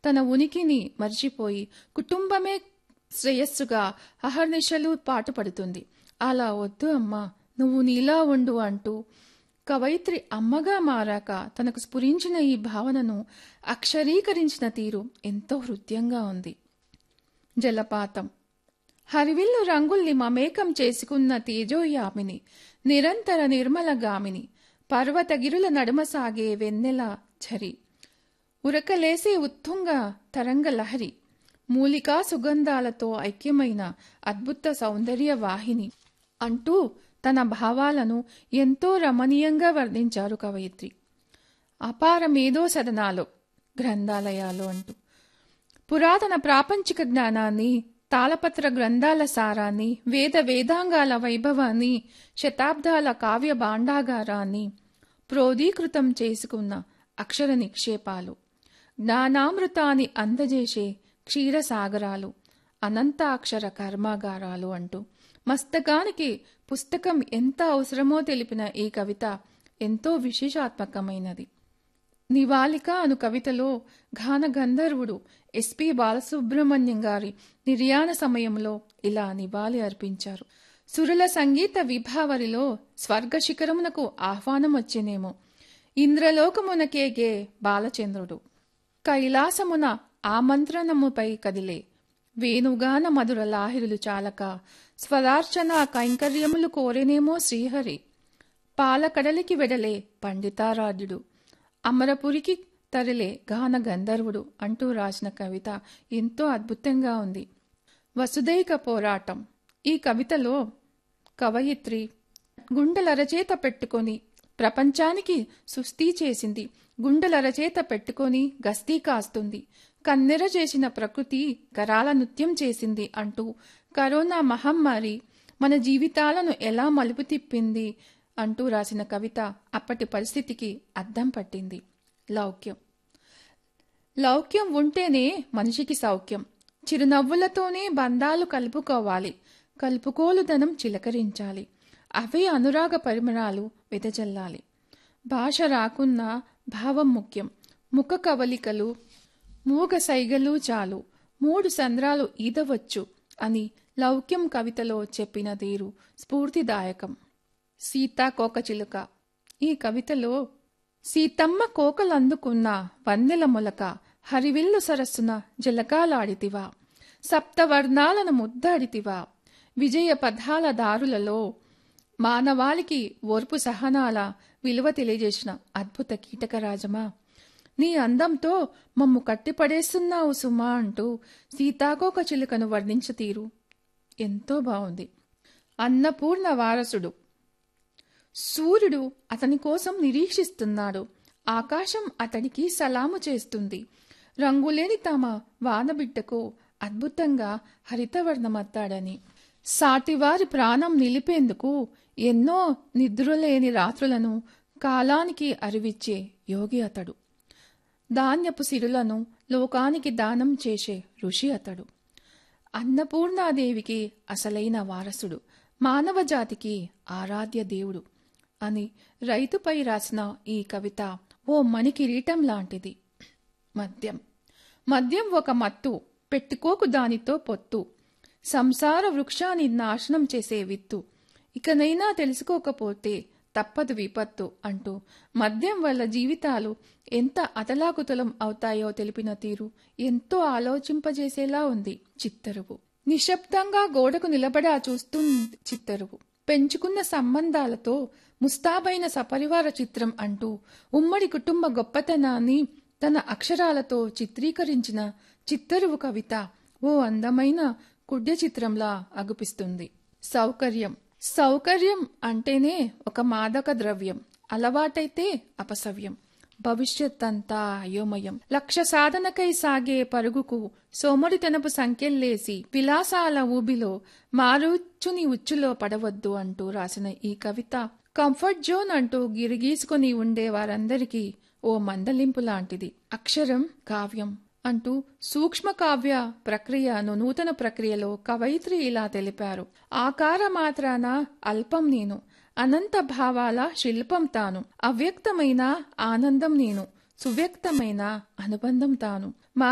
తన ఉనికిని మర్చిపోయి కుటుంబమే శ్రేయస్సుగా అహర్నిశలు పాటుపడుతుంది అలా వద్దు అమ్మా నువ్వు నీలా ఉండు అంటూ కవయిత్రి అమ్మగా మారాక తనకు స్ఫురించిన ఈ భావనను అక్షరీకరించిన తీరు ఎంతో హృదయంగా ఉంది జలపాతం హరివిల్లు రంగుల్ని మమేకం చేసుకున్న తేజోయామిని నిరంతర నిర్మలగామిని పర్వతగిరుల నడుమ సాగే వెన్నెల ఝరి ఉరకలేసే ఉత్తుంగ తరంగ లహరి మూలికా సుగంధాలతో ఐక్యమైన అద్భుత సౌందర్య వాహిని అంటూ తన భావాలను ఎంతో రమణీయంగా వర్ణించారు కవయిత్రి అపార మేధో సదనాలు గ్రంథాలయాలు అంటూ పురాతన ప్రాపంచిక జ్ఞానాన్ని తాళపత్ర గ్రంథాల సారాన్ని వేద వేదాంగాల వైభవాన్ని శతాబ్దాల కావ్య భాండాగారాన్ని ప్రోదీకృతం చేసుకున్న అక్షర నిక్షేపాలు జ్ఞానామృతాన్ని అందజేసే క్షీరసాగరాలు అనంతాక్షర కర్మాగారాలు అంటూ మస్తకానికి పుస్తకం ఎంత అవసరమో తెలిపిన ఈ కవిత ఎంతో విశేషాత్మకమైనది నివాళిక అను కవితలో గాన గంధర్వుడు ఎస్పి బాలసుబ్రహ్మణ్యం గారి నిర్యాణ సమయంలో ఇలా నివాళి అర్పించారు సురుల సంగీత విభావరిలో స్వర్గ శిఖరమునకు ఆహ్వానం వచ్చేనేమో ఇంద్రలోకమునకేగే బాలచంద్రుడు కైలాసమున ఆమంత్రణముపై కదిలే వేణుగాన మధుర లాహిరులు చాలక స్వరార్చన కైంకర్యములు కోరేనేమో శ్రీహరి పాలకడలికి వెడలే పండితారాధ్యుడు అమరపురికి తరలే గాన గంధర్వుడు అంటూ రాసిన కవిత ఎంతో అద్భుతంగా ఉంది వసుదైక పోరాటం ఈ కవితలో కవయిత్రి గుండెలరచేత పెట్టుకొని ప్రపంచానికి సుస్థి చేసింది గుండెలరచేత పెట్టుకొని గస్తీ కాస్తుంది కన్నెర చేసిన ప్రకృతి కరాల నృత్యం చేసింది అంటూ కరోనా మహమ్మారి మన జీవితాలను ఎలా మలుపు తిప్పింది అంటూ రాసిన కవిత అప్పటి పరిస్థితికి అద్దం పట్టింది లౌక్యం లౌక్యం ఉంటేనే మనిషికి సౌఖ్యం చిరునవ్వులతోనే బంధాలు కలుపుకోవాలి కలుపుకోలుదనం చిలకరించాలి అవే అనురాగ పరిమళాలు వెదజల్లాలి భాష రాకున్నా భావం ముఖ్యం ముఖ కవలికలు మూగ సైగలు చాలు మూడు సంద్రాలు ఈదవచ్చు అని లౌక్యం కవితలో చెప్పిన తీరు స్ఫూర్తిదాయకం సీతాకోకచిలుక ఈ కవితలో సీతమ్మ కోకలందుకున్న వన్నెల మొలక హరివిల్లు సరస్సున జలకాలాడితివా సప్తవర్ణాలను ముద్దాడితివా విజయ పదాల దారులలో మానవాళికి ఓర్పు సహనాల విలువ తెలియజేసిన అద్భుత కీటకరాజమా నీ అందంతో మమ్ము కట్టిపడేస్తున్నావు సుమా అంటూ సీతాకోక చిలుకను వర్ణించ తీరు ఎంతో బాగుంది అన్నపూర్ణ వారసుడు సూర్యుడు అతని కోసం నిరీక్షిస్తున్నాడు ఆకాశం అతడికి సలాము చేస్తుంది రంగులేని తమ వానబిడ్డకు అద్భుతంగా హరితవర్ణమత్తాడని సాటివారి ప్రాణం నిలిపేందుకు ఎన్నో నిద్రలేని రాత్రులను కాలానికి అరివిచ్చే యోగి అతడు ధాన్యపు సిరులను లోకానికి దానం చేసే ఋషి అతడు అన్నపూర్ణాదేవికి అసలైన వారసుడు మానవ జాతికి ఆరాధ్య దేవుడు అని రైతుపై రాసిన ఈ కవిత ఓ మణికిరీటం లాంటిది మద్యం మద్యం ఒక మత్తు పెట్టుకోకు దానితో పొత్తు సంసార వృక్షాన్ని నాశనం చేసే విత్తు ఇకనైనా తెలుసుకోకపోతే తప్పదు విపత్తు అంటూ మద్యం వల్ల జీవితాలు ఎంత అతలాకుతలం అవుతాయో తెలిపిన తీరు ఎంతో ఆలోచింపజేసేలా ఉంది చిత్తరువు నిశ్శబ్దంగా గోడకు నిలబడా చూస్తుంది చిత్తరువు పెంచుకున్న సంబంధాలతో ముస్తాబైన సపరివార చిత్రం అంటూ ఉమ్మడి కుటుంబ గొప్పతనాన్ని తన అక్షరాలతో చిత్రీకరించిన చిత్తరువు కవిత ఓ అందమైన కుడ్య చిత్రంలా అగుపిస్తుంది సౌకర్యం సౌకర్యం అంటేనే ఒక మాదక ద్రవ్యం అలవాటైతే అపసవ్యం భవిష్యత్తంతా అయోమయం లక్ష్య సాధనకై సాగే పరుగుకు సోమరితనపు సంకెళ్ళేసి విలాసాల ఊబిలో మారుచుని ఉచ్చులో పడవద్దు అంటూ రాసిన ఈ కవిత కంఫర్ట్ జోన్ అంటూ గిరిగీసుకుని ఉండే వారందరికీ ఓ మందలింపు లాంటిది అక్షరం కావ్యం అంటూ సూక్ష్మ కావ్య ప్రక్రియను నూతన ప్రక్రియలో కవయిత్రి ఇలా తెలిపారు ఆకార మాత్రాన అల్పం నేను అనంత భావాల శిల్పం తాను అవ్యక్తమైన ఆనందం నేను సువ్యక్తమైన అనుబంధం తాను